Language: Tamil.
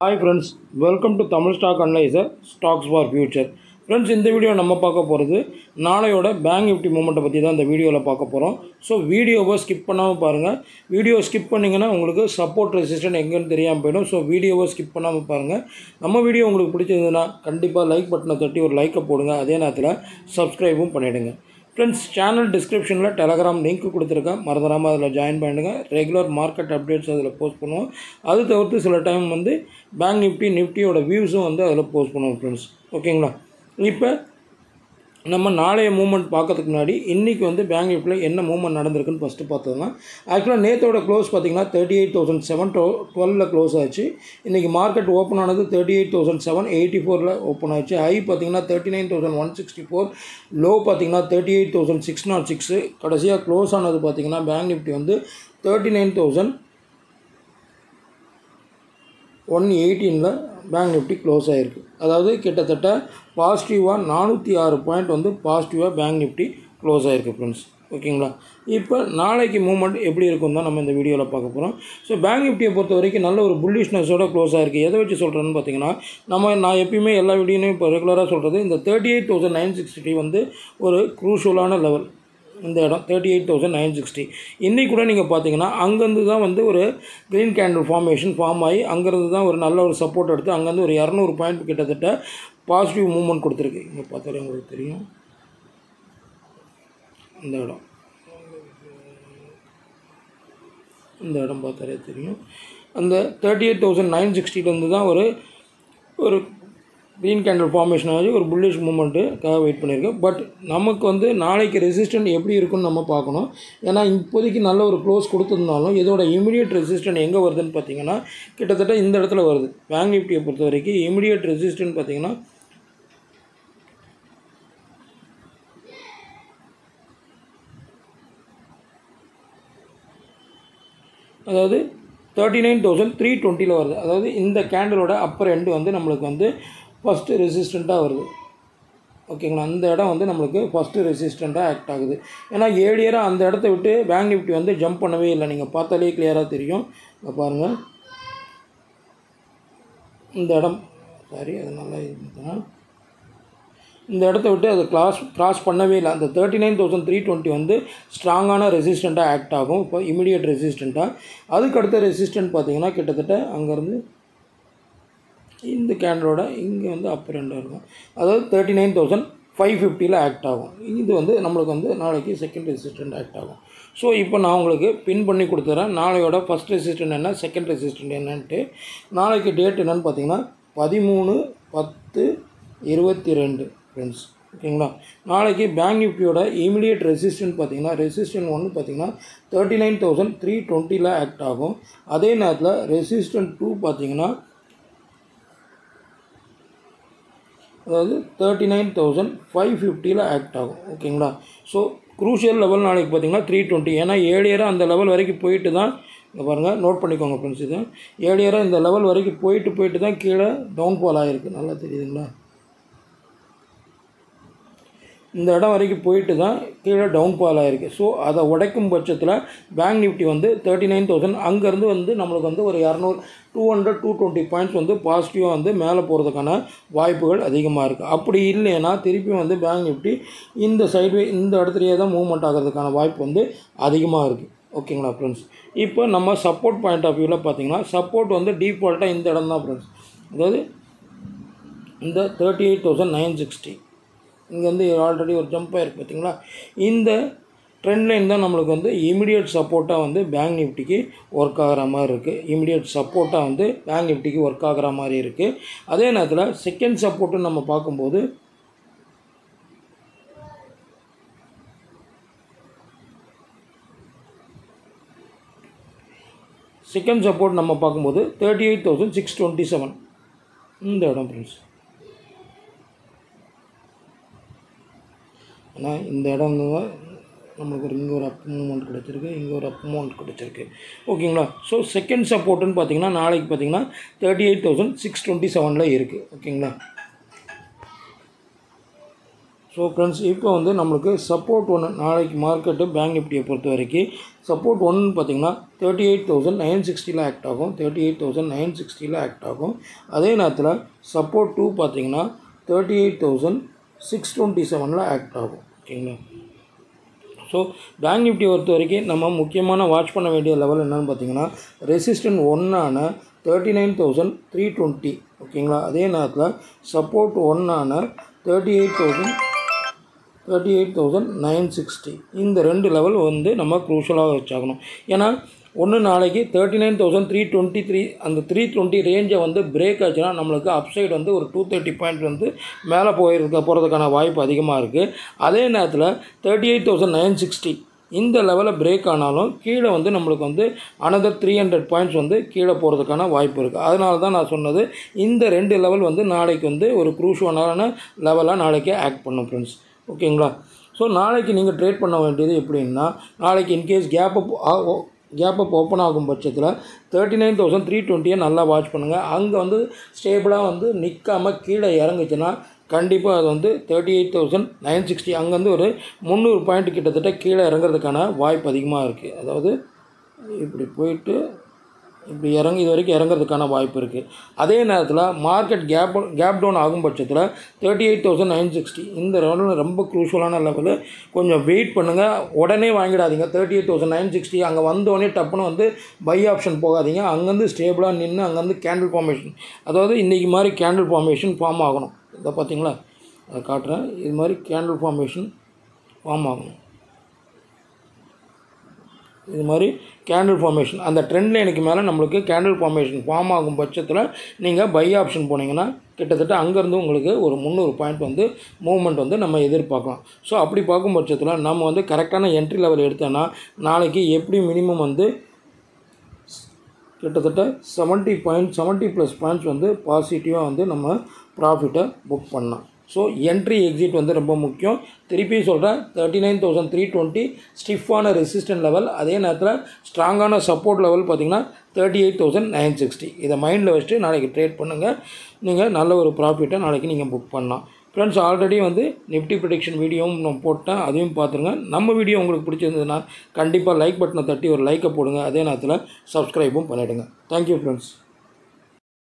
hi friends welcome to Tamil stock analyser stocks for future friends இந்த வீடியோ நம்ம பார்க்க போகிறது நாளையோட பேங்க் நிஃப்டி மூமெண்ட்டை பற்றி தான் இந்த வீடியோவில் பார்க்க போகிறோம் ஸோ வீடியோவை ஸ்கிப் பண்ணாமல் பாருங்கள் வீடியோ ஸ்கிப் பண்ணிங்கன்னா உங்களுக்கு சப்போர்ட் ரெசிஸ்டன்ட் எங்கேன்னு தெரியாமல் போயிடும் ஸோ வீடியோவை ஸ்கிப் பண்ணாமல் பாருங்கள் நம்ம வீடியோ உங்களுக்கு பிடிச்சிருந்ததுன்னா கண்டிப்பாக லைக் பட்டனை தட்டி ஒரு லைக்கை போடுங்க அதே நேரத்தில் சப்ஸ்கிரைபும் பண்ணிவிடுங்க ஃப்ரெண்ட்ஸ் சேனல் டிஸ்கிரிப்ஷனில் டெலகிராம் லிங்க் கொடுத்துருக்கேன் மறந்துடாமல் அதில் ஜாயின் பண்ணிடுங்க ரெகுலர் மார்க்கெட் அப்டேட்ஸ் அதில் போஸ்ட் பண்ணுவோம் அது தவிர்த்து சில டைம் வந்து பேங்க் நிஃப்டி நிஃப்டியோட வியூஸும் வந்து அதில் போஸ்ட் பண்ணுவோம் ஃப்ரெண்ட்ஸ் ஓகேங்களா இப்போ நம்ம நாளைய மூமெண்ட் பார்க்கறதுக்கு முன்னாடி இன்றைக்கி வந்து பேங்க் நிஃப்டியில் என்ன மூவ்மெண்ட் நடந்திருக்குன்னு ஃபஸ்ட்டு பார்த்தோம்னா ஆக்சுவலாக நேத்தோட க்ளோஸ் பார்த்தீங்கன்னா தேர்ட்டி எயிட் தௌசண்ட் செவன் டோ டுவெலில் க்ளோஸ் ஆச்சு இன்றைக்கி மார்க்கெட் ஓப்பன் ஆனது thirty eight thousand seven eighty ஃபோரில் ஓப்பன் ஆச்சு ஹை பார்த்தீங்கன்னா thirty nine thousand one sixty four low பார்த்தீங்கன்னா thirty eight thousand six naught six கடைசியாக க்ளோஸ் ஆனது பார்த்தீங்கன்னா பேங்க் நிஃப்டி வந்து தேர்ட்டி நைன் தௌசண்ட் ஒன் எயிட்டீனில் பேங்க் நிஃப்டி க்ளோஸ் ஆகிருக்கு அதாவது கிட்டத்தட்ட பாசிட்டிவாக நானூற்றி ஆறு பாயிண்ட் வந்து பாசிட்டிவாக பேங்க் நிஃப்டி க்ளோஸ் ஆகிருக்கு ஃப்ரெண்ட்ஸ் ஓகேங்களா இப்போ நாளைக்கு மூவ்மெண்ட் எப்படி இருக்கும் தான் நம்ம இந்த வீடியோவில் பார்க்க போகிறோம் ஸோ பேங்க் நிஃப்டியை பொறுத்த வரைக்கும் நல்ல ஒரு புல்லிஷ்னஸோட க்ளோஸ் ஆகிருக்கு எதை வச்சு சொல்கிறேன்னு பார்த்தீங்கன்னா நம்ம நான் எப்பயுமே எல்லா வீடியோலையும் இப்போ ரெகுலராக சொல்கிறது இந்த thirty eight thousand nine sixty வந்து ஒரு க்ரூஷுவலான லெவல் இந்த இடம் thirty eight thousand nine sixty இன்றைக்கி கூட நீங்கள் பார்த்தீங்கன்னா அங்கேருந்து தான் வந்து ஒரு க்ரீன் கேண்டில் ஃபார்மேஷன் ஃபார்ம் ஆகி அங்கேருந்து தான் ஒரு நல்ல ஒரு சப்போர்ட் எடுத்து அங்கேருந்து ஒரு இரநூறு பாயிண்ட் கிட்டத்தட்ட பாசிட்டிவ் மூவ்மெண்ட் கொடுத்துருக்கு இங்கே பார்த்தாலே உங்களுக்கு தெரியும் இந்த இடம் இந்த இடம் பார்த்தாலே தெரியும் அந்த தேர்ட்டி எயிட் தௌசண்ட் நைன் சிக்ஸ்டிலேருந்து தான் ஒரு ஒரு க்ரீன் கேண்டில் ஃபார்மேஷன் ஆகி ஒரு புல்லிஷ் மூமெண்ட்டுக்காக வெயிட் பண்ணியிருக்கேன் பட் நமக்கு வந்து நாளைக்கு ரெசிஸ்டன்ட் எப்படி இருக்குன்னு நம்ம பார்க்கணும் ஏன்னா இப்போதைக்கு நல்ல ஒரு க்ளோஸ் கொடுத்துருந்தாலும் இதோட இமிடியட் ரெசிஸ்டன்ட் எங்கே வருதுன்னு பார்த்தீங்கன்னா கிட்டத்தட்ட இந்த இடத்துல வருது பேங்க் நிஃப்டியை பொறுத்த வரைக்கும் இமிடியட் ரெசிஸ்டன்ட் பார்த்தீங்கன்னா அதாவது தேர்ட்டி நைன் தௌசண்ட் த்ரீ டுவெண்ட்டியில் வருது அதாவது இந்த கேண்டலோட அப்பர் எண்டு வந்து நம்மளுக்கு வந்து ஃபஸ்ட்டு ரெசிஸ்டண்ட்டாக வருது ஓகேங்களா அந்த இடம் வந்து நம்மளுக்கு ஃபஸ்ட்டு ரெசிஸ்டண்ட்டாக ஆக்ட் ஆகுது ஏன்னா ஏழியராக அந்த இடத்த விட்டு பேங்க் நிஃப்டி வந்து ஜம்ப் பண்ணவே இல்லை நீங்கள் பார்த்தாலே கிளியராக தெரியும் இங்கே பாருங்கள் இந்த இடம் சாரி அது நல்லா இருந்துச்சுன்னா இந்த இடத்த விட்டு அது கிளாஸ் கிராஸ் பண்ணவே இல்லை அந்த thirty nine thousand three twenty வந்து ஸ்ட்ராங்கான ரெசிஸ்டண்ட்டாக ஆக்ட் ஆகும் இப்போ இமிடியட் ரெசிஸ்டண்ட்டாக அதுக்கு அடுத்த ரெசிஸ்டன்ட் பார்த்தீங்கன்னா கிட்டத்தட்ட அங்கேருந்து இந்த கேண்டலோட இங்கே வந்து அப்பர் ரெண்டாக இருக்கும் அதாவது தேர்ட்டி நைன் தௌசண்ட் ஃபைவ் ஃபிஃப்டியில் ஆக்ட் ஆகும் இது வந்து நம்மளுக்கு வந்து நாளைக்கு செகண்ட் ரெசிஸ்டண்ட் ஆக்ட் ஆகும் ஸோ இப்போ நான் உங்களுக்கு பின் பண்ணி கொடுத்துறேன் நாளையோட ஃபஸ்ட் ரெசிஸ்டன்ட் என்ன செகண்ட் ரெசிஸ்டன்ட் என்னன்ட்டு நாளைக்கு டேட் என்னன்னு பார்த்தீங்கன்னா பதிமூணு பத்து இருபத்தி ரெண்டு ஃப்ரெண்ட்ஸ் ஓகேங்களா நாளைக்கு பேங்க் நிஃப்டியோட இமிடியட் ரெசிஸ்டன்ட் பார்த்தீங்கன்னா ரெசிஸ்டன்ட் ஒன்று பார்த்தீங்கன்னா தேர்ட்டி நைன் தௌசண்ட் த்ரீ டுவெண்ட்டியில் ஆக்ட் ஆகும் அதே நேரத்தில் ரெசிஸ்டன்ட் டூ பார்த்தீங்கன்னா அதாவது தேர்ட்டி நைன் தௌசண்ட் ஃபைவ் ஃபிஃப்டியில் ஆக்ட் ஆகும் ஓகேங்களா ஸோ க்ரூஷியல் லெவல் நாளைக்கு பார்த்தீங்கன்னா த்ரீ டுவெண்ட்டி ஏன்னா ஏழியராக அந்த லெவல் வரைக்கும் போயிட்டு தான் இங்கே பாருங்கள் நோட் பண்ணிக்கோங்க ஃப்ரெண்ட்ஸ் இது ஏழியராக இந்த லெவல் வரைக்கும் போயிட்டு போயிட்டு தான் கீழே டவுன்ஃபால் ஆகிருக்கு நல்லா தெரியுதுங்களா இந்த இடம் வரைக்கும் போயிட்டு தான் கீழே டவுன்ஃபால் ஆகிருக்கு ஸோ அதை உடைக்கும் பட்சத்தில் பேங்க் நிஃப்டி வந்து தேர்ட்டி நைன் தௌசண்ட் அங்கேருந்து வந்து நம்மளுக்கு வந்து ஒரு இரநூறு two hundred two twenty points வந்து பாசிட்டிவாக வந்து மேலே போகிறதுக்கான வாய்ப்புகள் அதிகமாக இருக்குது அப்படி இல்லைன்னா திருப்பியும் வந்து பேங்க் நிஃப்டி இந்த சைட்வே இந்த இடத்துலையே தான் மூவ்மெண்ட் ஆகிறதுக்கான வாய்ப்பு வந்து அதிகமாக இருக்குது ஓகேங்களா ஃப்ரெண்ட்ஸ் இப்போ நம்ம சப்போர்ட் பாயிண்ட் ஆஃப் வியூவில் பார்த்தீங்கன்னா சப்போர்ட் வந்து டீஃபால்ட்டாக இந்த இடம் தான் ஃப்ரெண்ட்ஸ் அதாவது இந்த thirty eight thousand nine sixty இங்கே வந்து ஆல்ரெடி ஒரு ஜம்ப் ஆகிருக்கு பார்த்தீங்களா இந்த ட்ரெண்ட் லைன் தான் நம்மளுக்கு வந்து இமிடியட் சப்போர்ட்டாக வந்து பேங்க் நிஃப்டிக்கு ஒர்க் ஆகிற மாதிரி இருக்குது இமிடியட் சப்போர்ட்டாக வந்து பேங்க் நிஃப்டிக்கு ஒர்க் ஆகிற மாதிரி இருக்குது அதே நேரத்தில் செகண்ட் சப்போர்ட்டுன்னு நம்ம பார்க்கும்போது செகண்ட் சப்போர்ட் நம்ம பார்க்கும்போது thirty eight thousand six twenty seven இந்த இடம் ஃப்ரெண்ட்ஸ் ஆனால் இந்த இடம் தான் நம்மளுக்கு ஒரு இங்கே ஒரு அப் மூமெண்ட் கிடச்சிருக்கு இங்கே ஒரு அப் மூமெண்ட் கிடச்சிருக்கு ஓகேங்களா ஸோ செகண்ட் சப்போர்ட்டுன்னு பார்த்தீங்கன்னா நாளைக்கு பார்த்தீங்கன்னா thirty eight thousand six twenty செவனில் இருக்குது ஓகேங்களா ஸோ ஃப்ரெண்ட்ஸ் இப்போ வந்து நம்மளுக்கு சப்போர்ட் ஒன்று நாளைக்கு மார்க்கெட்டு பேங்க் நிஃப்டியை பொறுத்த வரைக்கும் சப்போர்ட் ஒன்று பார்த்தீங்கன்னா தேர்ட்டி எயிட் தௌசண்ட் நைன் சிக்ஸ்டியில் ஆக்ட் ஆகும் தேர்ட்டி எயிட் தௌசண்ட் நைன் சிக்ஸ்டியில் ஆக்ட் ஆகும் அதே நேரத்தில் சப்போர்ட் டூ பார்த்தீங்கன்னா thirty eight thousand six twenty செவனில் ஆக்ட் ஆகும் ஓகேங்களா ஸோ பேங்க் நிஃப்டி பொறுத்த வரைக்கும் நம்ம முக்கியமான வாட்ச் பண்ண வேண்டிய லெவல் என்னென்னு பார்த்தீங்கன்னா ரெசிஸ்டன்ட் ஒன்னான thirty nine thousand three twenty ஓகேங்களா அதே நேரத்தில் சப்போர்ட் ஒன்னான thirty eight thousand thirty eight thousand nine sixty இந்த ரெண்டு லெவல் வந்து நம்ம க்ரூஷலாக வச்சாகணும் ஏன்னா ஒன்று நாளைக்கு thirty nine thousand three twenty three அந்த த்ரீ டுவெண்ட்டி ரேஞ்சை வந்து பிரேக் ஆச்சுன்னா நம்மளுக்கு அப்சைடு வந்து ஒரு டூ தேர்ட்டி பாயிண்ட் வந்து மேலே போயிருக்க போகிறதுக்கான வாய்ப்பு அதிகமாக இருக்குது அதே நேரத்தில் thirty eight thousand nine sixty இந்த லெவலில் பிரேக் ஆனாலும் கீழே வந்து நம்மளுக்கு வந்து அனதர் த்ரீ ஹண்ட்ரட் பாயிண்ட்ஸ் வந்து கீழே போகிறதுக்கான வாய்ப்பு இருக்குது அதனால தான் நான் சொன்னது இந்த ரெண்டு லெவல் வந்து நாளைக்கு வந்து ஒரு க்ரூஷுவலான லெவலாக நாளைக்கு ஆக்ட் பண்ணும் ஃப்ரெண்ட்ஸ் ஓகேங்களா ஸோ நாளைக்கு நீங்கள் ட்ரேட் பண்ண வேண்டியது எப்படின்னா நாளைக்கு in case gap up gap up open ஆகும் பட்சத்தில் தேர்ட்டி நைன் தௌசண்ட் த்ரீ டுவெண்ட்டியை நல்லா வாட்ச் பண்ணுங்கள் அங்கே வந்து ஸ்டேபிளாக வந்து நிற்காமல் கீழே இறங்குச்சுன்னா கண்டிப்பாக அது வந்து thirty eight thousand nine sixty அங்கேருந்து ஒரு முந்நூறு பாயிண்ட் கிட்டத்தட்ட கீழே இறங்குறதுக்கான வாய்ப்பு அதிகமாக இருக்குது அதாவது இப்படி போயிட்டு இப்படி இறங்கி இது வரைக்கும் இறங்குறதுக்கான வாய்ப்பு இருக்குது அதே நேரத்தில் மார்க்கெட் கேப் கேப் டவுன் ஆகும் பட்சத்தில் thirty eight thousand nine sixty இந்த லெவலில் ரொம்ப க்ரூஷலான லெவலு கொஞ்சம் வெயிட் பண்ணுங்கள் உடனே வாங்கிடாதீங்க thirty eight thousand nine sixty அங்கே வந்தோடனே டப்புன்னு வந்து பை ஆப்ஷன் போகாதீங்க அங்கேருந்து ஸ்டேபிளாக நின்று அங்கேருந்து கேண்டில் ஃபார்மேஷன் அதாவது இன்றைக்கி மாதிரி கேண்டில் ஃபார்மேஷன் ஃபார்ம் ஆகணும் இதை பார்த்தீங்களா அதை காட்டுறேன் இது மாதிரி கேண்டில் ஃபார்மேஷன் ஃபார்ம் ஆகணும் இது மாதிரி கேண்டில் ஃபார்மேஷன் அந்த ட்ரெண்ட் லைனுக்கு மேலே நம்மளுக்கு கேண்டில் ஃபார்மேஷன் ஃபார்ம் ஆகும் பட்சத்தில் நீங்கள் பை ஆப்ஷன் போனீங்கன்னா கிட்டத்தட்ட அங்கேருந்து உங்களுக்கு ஒரு முந்நூறு பாயிண்ட் வந்து மூவ்மெண்ட் வந்து நம்ம எதிர்பார்க்கலாம் ஸோ அப்படி பார்க்கும் பட்சத்தில் நம்ம வந்து கரெக்டான என்ட்ரி லெவல் எடுத்தோன்னா நாளைக்கு எப்படி மினிமம் வந்து கிட்டத்தட்ட seventy point seventy plus points வந்து பாசிட்டிவாக வந்து நம்ம ப்ராஃபிட்டை புக் பண்ணலாம் ஸோ என்ட்ரி எக்ஸிட் வந்து ரொம்ப முக்கியம் திருப்பி சொல்கிறேன் thirty nine thousand three twenty ஸ்டிஃபான ரெசிஸ்டன்ட் லெவல் அதே நேரத்தில் ஸ்ட்ராங்கான சப்போர்ட் லெவல் பார்த்திங்கன்னா thirty eight thousand nine sixty இதை மைண்டில் வச்சுட்டு நாளைக்கு ட்ரேட் பண்ணுங்கள் நீங்கள் நல்ல ஒரு ப்ராஃபிட்டை நாளைக்கு நீங்கள் புக் பண்ணலாம் ஃப்ரெண்ட்ஸ் ஆல்ரெடி வந்து நிஃப்டி ப்ரொடிக்ஷன் வீடியோவும் நான் போட்டேன் அதையும் பார்த்துருங்க நம்ம வீடியோ உங்களுக்கு பிடிச்சிருந்ததுன்னா கண்டிப்பாக லைக் பட்டனை தட்டி ஒரு லைக்கை போடுங்க அதே நேரத்தில் சப்ஸ்கிரைபும் பண்ணிவிடுங்க தேங்க்யூ ஃப்ரெண்ட்ஸ்